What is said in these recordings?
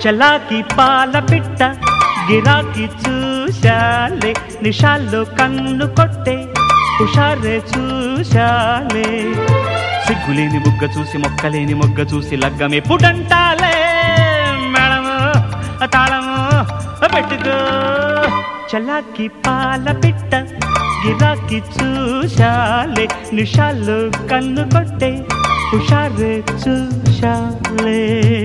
చలాకి పాల పిట్ట గిరాకి చూశాలే నిషాల్లో కన్ను కొట్టే హుషారే చూశాలే సిగ్గులేని బుగ్గ చూసి మొక్కలేని మొగ్గ చూసి లగ్గమే పుటంటాలే మేడము తాళము పెట్టుకో చలాకి పాల పిట్ట గిరాకి చూశాలే నిషాల్లో కన్ను కొట్టే హుషారే చూశాలే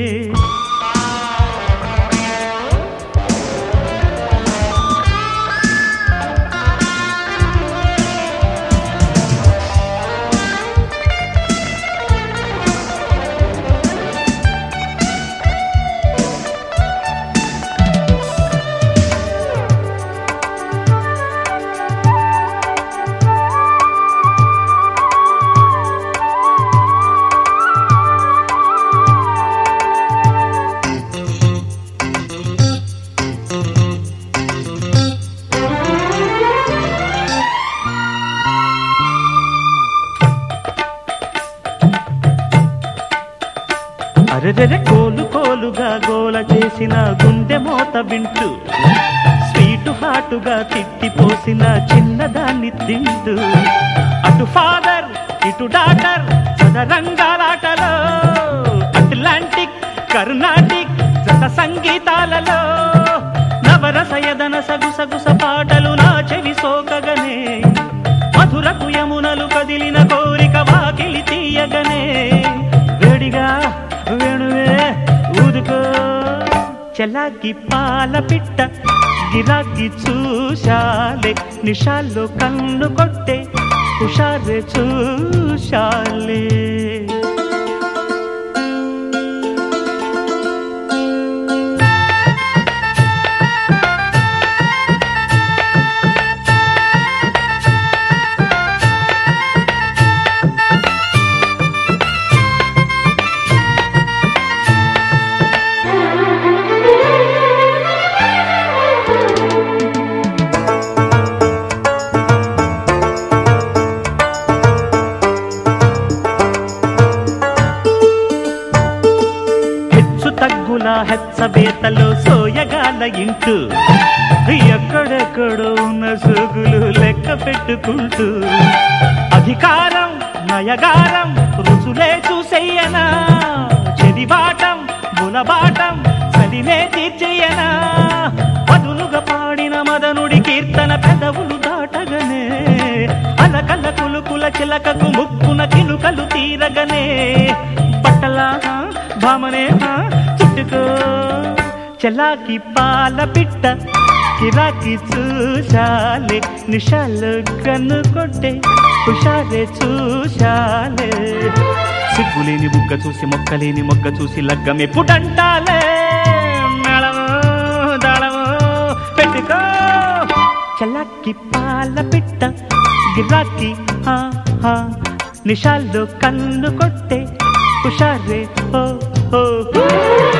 అరెరెరె కోలు కోలుగా గోల చేసిన గుండె మోత వింటూ స్వీటు హాటుగా తిట్టిపోసిన చిన్నదాన్ని తింటూ అటు ఫాదర్ ఇటు డాటర్ చదరంగాలాటలో అట్లాంటిక్ కర్ణాటిక్ జత సంగీతాలలో నవరసయదన సగుసగుస పాటలు నా చెవి సోకగనే మధురకు యమునలు కదిలిన కోరిక వాకిలి తీయగనే వేడిగా వేణువే ఊదుకో చలాకి పాల పిట్ట గిరాకి చూశాలే నిషాల్లో కన్ను కొట్టే హుషారే చూశాలే హెచ్చు తగ్గుల హెచ్చబేతలో సోయగాల ఇంటూ ఎక్కడెక్కడో ఉన్న సోగులు లెక్క పెట్టుకుంటూ అధికారం నయగారం రుచులే చూసెయ్యనా చెదిబాటం బులబాటం చదినే తీర్చెయ్యనా పదులుగా పాడిన మదనుడి కీర్తన పెదవులు దాటగనే అలకల కులుకుల చిలకకు ముక్కున కిలుకలు తీరగనే పట్టలా భామనే చుట్టుకో చలాకి పాల పిట్ట కిరాకి చూశాలే నిషాలు కన్ను కొట్టే హుషారే చూశాలే సిగ్గులేని బుగ్గ చూసి మొక్కలేని మొగ్గ చూసి లగ్గమే పుటంటాలే మేళము దాళము పెట్టుకో చలాకి పాల పిట్ట గిరాకి హా హా నిషాల్లో కన్ను కొట్టే హుషారే ఓ ఓ